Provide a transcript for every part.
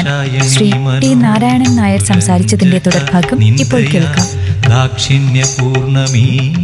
Shri T Narayanan Nair സംസാരിച്ചതിന്റെ തുടർഭാഗം ഇപ്പോൾ കേൾക്കാം ദാക്ഷിണ്യപൂർണമീ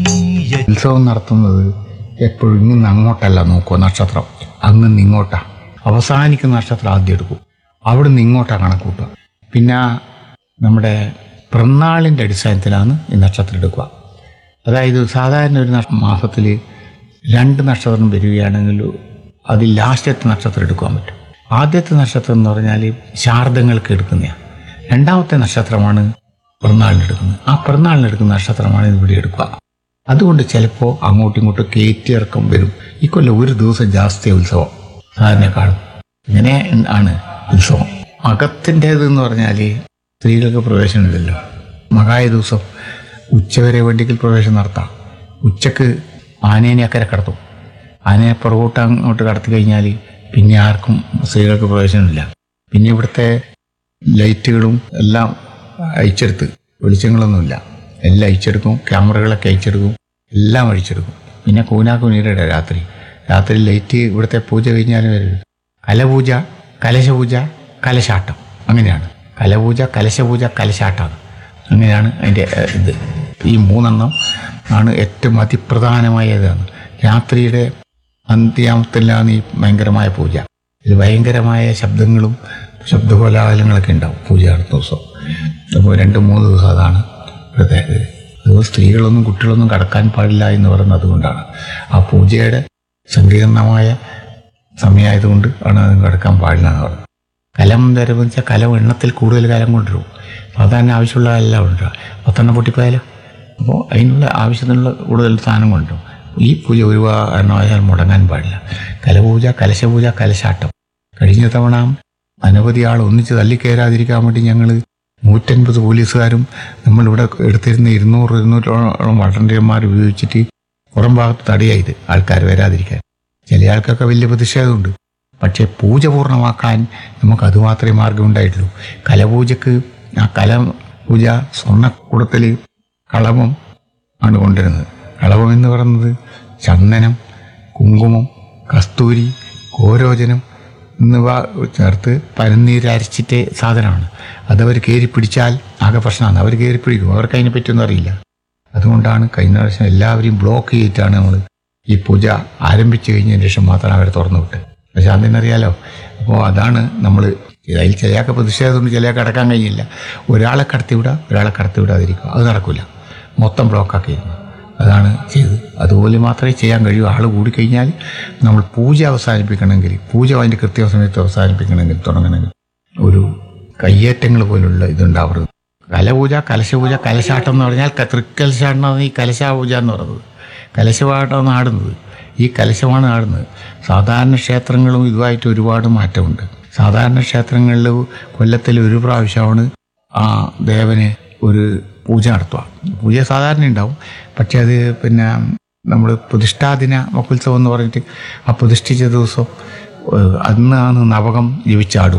ഉത്സവം നടത്തുന്നത് എപ്പോഴും ഇങ്ങനെ അങ്ങോട്ടല്ല നോക്കുക നക്ഷത്രം അങ്ങ് ഇങ്ങോട്ടാ അവസാനിക്കുന്ന നക്ഷത്രം ആദ്യം എടുക്കും അവിടെ നിന്ന് ഇങ്ങോട്ടാ കണക്കൂട്ടുക പിന്നെ നമ്മുടെ പിറന്നാളിൻ്റെ അടിസ്ഥാനത്തിലാണ് ഈ നക്ഷത്രം എടുക്കുക അതായത് സാധാരണ ഒരു നക്ഷ- മാസത്തിൽ രണ്ട് നക്ഷത്രം വരികയാണെങ്കിൽ അതിൽ ലാസ്റ്റത്തെ നക്ഷത്രം എടുക്കാൻ പറ്റും ആദ്യത്തെ നക്ഷത്രം എന്ന് പറഞ്ഞാൽ ശാർദങ്ങൾക്ക് എടുക്കുന്നതാണ് രണ്ടാമത്തെ നക്ഷത്രമാണ് പിറന്നാളിന് എടുക്കുന്നത് ആ പിറന്നാളിന് എടുക്കുന്ന നക്ഷത്രമാണ് ഇവിടെ എടുക്കുക അതുകൊണ്ട് ചിലപ്പോൾ അങ്ങോട്ടും ഇങ്ങോട്ടും കയറ്റിയിറക്കം വരും ഈ കൊല്ലം ഒരു ദിവസം ജാസ്തി ഉത്സവം സാധാരണക്കാളും ഇങ്ങനെ ആണ് ഉത്സവം മകത്തിൻ്റേത് എന്ന് പറഞ്ഞാൽ സ്ത്രീകൾക്ക് പ്രവേശനമില്ലല്ലോ മകായ ദിവസം ഉച്ചവരെ വേണ്ടിക്കൽ പ്രവേശനം നടത്താം ഉച്ചക്ക് ആനേനെ അക്കരെ കടത്തും ആനയെ പുറകോട്ട് അങ്ങോട്ട് കടത്തി കഴിഞ്ഞാൽ പിന്നെ ആർക്കും സ്ത്രീകൾക്ക് പ്രവേശനമില്ല പിന്നെ ഇവിടുത്തെ ലൈറ്റുകളും എല്ലാം അയച്ചെടുത്ത് വെളിച്ചങ്ങളൊന്നുമില്ല എല്ലാം അയച്ചെടുക്കും ക്യാമറകളൊക്കെ അയച്ചെടുക്കും എല്ലാം അഴിച്ചെടുക്കും പിന്നെ കൂനാക്കുനീരുടെ രാത്രി രാത്രി ലൈറ്റ് ഇവിടുത്തെ പൂജ കഴിഞ്ഞാലും വരും കലപൂജ കലശപൂജ കലശാട്ടം അങ്ങനെയാണ് കലപൂജ കലശപൂജ കലശാട്ടമാണ് അങ്ങനെയാണ് അതിൻ്റെ ഏഹ്, ഇത് ഈ മൂന്നെണ്ണം ആണ് ഏറ്റവും അതിപ്രധാനമായതാണ് രാത്രിയുടെ അന്ത്യാമത്തിലാണ് ഈ ഭയങ്കരമായ പൂജ ഇത് ഭയങ്കരമായ ശബ്ദങ്ങളും ശബ്ദകോലാഹലങ്ങളൊക്കെ ഉണ്ടാവും പൂജ നടത്തുന്ന ദിവസം അപ്പോൾ രണ്ട് മൂന്ന് ദിവസം അതാണ് ഇവിടുത്തെ ഇത് അതുപോലെ സ്ത്രീകളൊന്നും കുട്ടികളൊന്നും കടക്കാൻ പാടില്ല എന്ന് പറയുന്നത് അതുകൊണ്ടാണ് ആ പൂജയുടെ സങ്കീർണമായ സമയമായതുകൊണ്ട് ആണ് അത് കടക്കാൻ പാടില്ല എന്ന് പറയുന്നത് കലം വരവ് വെച്ചാൽ കലം എണ്ണത്തിൽ കൂടുതൽ കലം കൊണ്ടുവരും സാധാരണ ആവശ്യമുള്ള എല്ലാം ഉണ്ട് പത്തെണ്ണം പൊട്ടിപ്പോയാലോ അപ്പോൾ അതിനുള്ള ആവശ്യത്തിനുള്ള കൂടുതൽ സാധനം കൊണ്ടുവരും ഈ പൂജ ഒരു കാരണവശാൽ മുടങ്ങാൻ പാടില്ല കലപൂജ കലശപൂജ കലശാട്ടം കഴിഞ്ഞ തവണ അനവധി ആൾ ഒന്നിച്ച് തള്ളിക്കയറാതിരിക്കാൻ വേണ്ടി ഞങ്ങൾ നൂറ്റൻപത് പോലീസുകാരും നമ്മളിവിടെ എടുത്തിരുന്ന ഇരുന്നൂറ് ഇരുന്നൂറ്റോളം വളണ്ടിയർമാർ ഉപയോഗിച്ചിട്ട് പുറം ഭാഗത്ത് തടയായത് ആൾക്കാർ വരാതിരിക്കാൻ ചില ആൾക്കൊക്കെ വലിയ പ്രതിഷേധമുണ്ട് പക്ഷേ പൂജ പൂർണ്ണമാക്കാൻ നമുക്ക് അതുമാത്രമേ മാർഗമുണ്ടായിട്ടുള്ളൂ കലപൂജക്ക് ആ കല പൂജ സ്വർണ്ണക്കുടത്തിൽ കളഭം ആണ് കൊണ്ടുവരുന്നത് കളഭം എന്ന് പറയുന്നത് ചന്ദനം കുങ്കുമം കസ്തൂരി കോരോചനം എന്നിവ ചേർത്ത് പനിനീര് അരച്ചിട്ട് സാധനമാണ് അതവർ കയറി പിടിച്ചാൽ ആകെ പ്രശ്നമാണ് അവർ കയറി പിടിക്കും അവർക്ക് അതിനെ പറ്റിയൊന്നും അറിയില്ല അതുകൊണ്ടാണ് കഴിഞ്ഞ പ്രാവശ്യം എല്ലാവരെയും ബ്ലോക്ക് ചെയ്തിട്ടാണ് നമ്മൾ ഈ പൂജ ആരംഭിച്ചു കഴിഞ്ഞതിന് ശേഷം മാത്രം അവരെ തുറന്നു വിട്ട് പക്ഷെ അതിനറിയാലോ അപ്പോൾ അതാണ് നമ്മൾ അതിൽ ചിലയാൾക്ക് പ്രതിഷേധമുണ്ട് ചിലയാൾക്ക് അടക്കാൻ കഴിയില്ല ഒരാളെ കടത്തിവിടുക ഒരാളെ കടത്തിവിടാതിരിക്കുക അത് നടക്കില്ല മൊത്തം ബ്ലോക്കാക്കിയിരുന്നു അതാണ് ചെയ്തത് അതുപോലെ മാത്രമേ ചെയ്യാൻ കഴിയൂ ആൾ കൂടിക്കഴിഞ്ഞാൽ നമ്മൾ പൂജ അവസാനിപ്പിക്കണമെങ്കിൽ പൂജ അതിൻ്റെ കൃത്യ സമയത്ത് അവസാനിപ്പിക്കണമെങ്കിൽ തുടങ്ങണമെങ്കിൽ ഒരു കയ്യേറ്റങ്ങൾ പോലുള്ള ഇതുണ്ടാവരുത് കലപൂജ കലശപൂജ കലശാട്ടം എന്ന് പറഞ്ഞാൽ ക- തൃക്കലശാട്ടമാണ് ഈ കലശാപൂജ എന്ന് പറയുന്നത് കലശപാട്ടമാണ് ആടുന്നത് ഈ കലശമാണ് ആടുന്നത് സാധാരണ ക്ഷേത്രങ്ങളും ഇതുമായിട്ട് ഒരുപാട് മാറ്റമുണ്ട് സാധാരണ ക്ഷേത്രങ്ങളിൽ കൊല്ലത്തിൽ ഒരു പ്രാവശ്യമാണ് ആ ദേവന് ഒരു പൂജ നടത്തുക പൂജ സാധാരണ ഉണ്ടാവും പക്ഷെ അത് പിന്നെ നമ്മൾ പ്രതിഷ്ഠാദിന മഹോത്സവം എന്ന് പറഞ്ഞിട്ട് ആ പ്രതിഷ്ഠിച്ച ദിവസം ഏഹ്, അന്നാണ് നവകം ജപിച്ചാടുക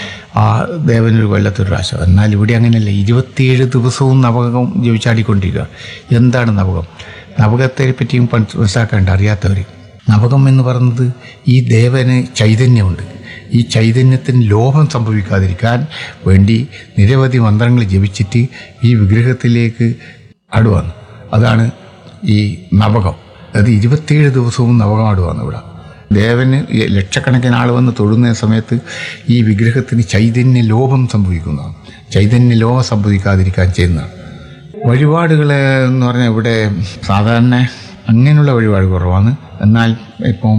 ആ ദേവനൊരു കൊല്ലത്തൊരു പ്രാവശ്യം എന്നാൽ ഇവിടെ അങ്ങനെയല്ല ഇരുപത്തിയേഴ് ദിവസവും നവകം ജപിച്ചാടിക്കൊണ്ടിരിക്കുക എന്താണ് നവകം നവകത്തെ പറ്റിയും പണ്ട് മനസ്സിലാക്കേണ്ട അറിയാത്തവർ നവകം എന്ന് പറയുന്നത് ഈ ദേവന് ചൈതന്യമുണ്ട് ഈ ചൈതന്യത്തിന് ലോഭം സംഭവിക്കാതിരിക്കാൻ വേണ്ടി നിരവധി മന്ത്രങ്ങൾ ജപിച്ചിട്ട് ഈ വിഗ്രഹത്തിലേക്ക് ആടുവാണ് അതാണ് ഈ നവകം അത് ഇരുപത്തിയേഴ് ദിവസവും നവകം ആടുവാണ് ഇവിടെ ദേവന് ഈ ലക്ഷക്കണക്കിന് ആൾ വന്ന് തൊഴുന്ന സമയത്ത് ഈ വിഗ്രഹത്തിന് ചൈതന്യ ലോഭം സംഭവിക്കുന്നതാണ് ചൈതന്യ ലോഭം സംഭവിക്കാതിരിക്കാൻ ചെയ്യുന്നതാണ് വഴിപാടുകൾ എന്ന് പറഞ്ഞാൽ ഇവിടെ സാധാരണ അങ്ങനെയുള്ള വഴിപാട് കുറവാണ് എന്നാൽ ഇപ്പം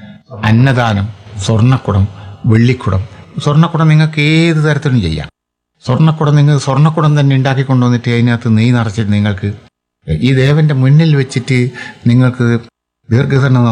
അന്നദാനം സ്വർണ്ണക്കുടം വെള്ളിക്കുടം സ്വർണ്ണക്കുടം നിങ്ങൾക്ക് ഏത് തരത്തിലും ചെയ്യാം സ്വർണ്ണക്കുടം നിങ്ങൾ സ്വർണ്ണക്കുടം തന്നെ ഉണ്ടാക്കി കൊണ്ടുവന്നിട്ട് അതിനകത്ത് നെയ് നിറച്ചിട്ട് നിങ്ങൾക്ക് ഈ ദേവന്റെ മുന്നിൽ വെച്ചിട്ട് നിങ്ങൾക്ക് ദീർഘസരണം